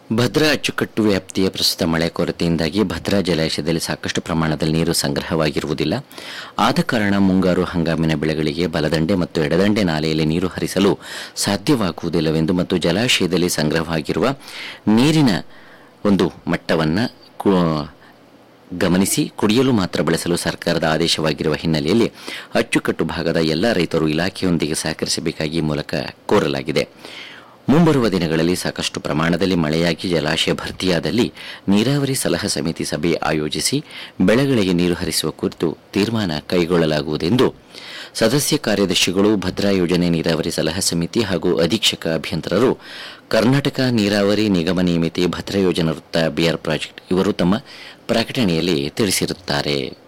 ಭದ್ರಾ ಅಚ್ಚುಕಟ್ಟು ವ್ಯಾಪ್ತಿಯ ಪ್ರಸ್ತುತ ಮಳೆ ಕೊರತೆಯಿಂದಾಗಿ ಭದ್ರಾ ಜಲಾಶಯದಲ್ಲಿ ಸಾಕಷ್ಟು ಪ್ರಮಾಣದಲ್ಲಿ ನೀರು ಸಂಗ್ರಹವಾಗಿರುವುದಿಲ್ಲ ಆದ ಕಾರಣ ಮುಂಗಾರು ಹಂಗಾಮಿನ ಬೆಳೆಗಳಿಗೆ ಬಲದಂಡೆ ಮತ್ತು ಎಡದಂಡೆ ನಾಲೆಯಲ್ಲಿ ನೀರು ಹರಿಸಲು ಸಾಧ್ಯವಾಗುವುದಿಲ್ಲವೆಂದು ಮತ್ತು ಜಲಾಶಯದಲ್ಲಿ ಸಂಗ್ರಹವಾಗಿರುವ ನೀರಿನ ಒಂದು ಮಟ್ಟವನ್ನು ಗಮನಿಸಿ ಕುಡಿಯಲು ಮಾತ್ರ ಬಳಸಲು ಸರ್ಕಾರದ ಆದೇಶವಾಗಿರುವ ಹಿನ್ನೆಲೆಯಲ್ಲಿ ಅಚ್ಚುಕಟ್ಟು ಭಾಗದ ಎಲ್ಲ ರೈತರು ಇಲಾಖೆಯೊಂದಿಗೆ ಸಹಕರಿಸಬೇಕಾಗಿ ಈ ಮೂಲಕ ಕೋರಲಾಗಿದೆ ಮುಂಬರುವ ದಿನಗಳಲ್ಲಿ ಸಾಕಷ್ಟು ಪ್ರಮಾಣದಲ್ಲಿ ಮಳೆಯಾಗಿ ಜಲಾಶಯ ಭರ್ತಿಯಾದಲ್ಲಿ ನೀರಾವರಿ ಸಲಹಾ ಸಮಿತಿ ಸಭೆ ಆಯೋಜಿಸಿ ಬೆಳೆಗಳಿಗೆ ನೀರು ಹರಿಸುವ ಕುರಿತು ತೀರ್ಮಾನ ಕೈಗೊಳ್ಳಲಾಗುವುದೆಂದು ಸದಸ್ಯ ಕಾರ್ಯದರ್ಶಿಗಳು ಭದ್ರಾ ಯೋಜನೆ ನೀರಾವರಿ ಸಲಹಾ ಸಮಿತಿ ಹಾಗೂ ಅಧೀಕ್ಷಕ ಅಭಿಯಂತರರು ಕರ್ನಾಟಕ ನೀರಾವರಿ ನಿಗಮ ನಿಯಮಿತಿ ಭದ್ರಾ ಯೋಜನಾ ವೃತ್ತ ಬಿಆರ್ ಪ್ರಾಜೆಕ್ಟ್ ಇವರು ತಮ್ಮ ಪ್ರಕಟಣೆಯಲ್ಲಿ ತಿಳಿಸಿರುತ್ತಾರೆ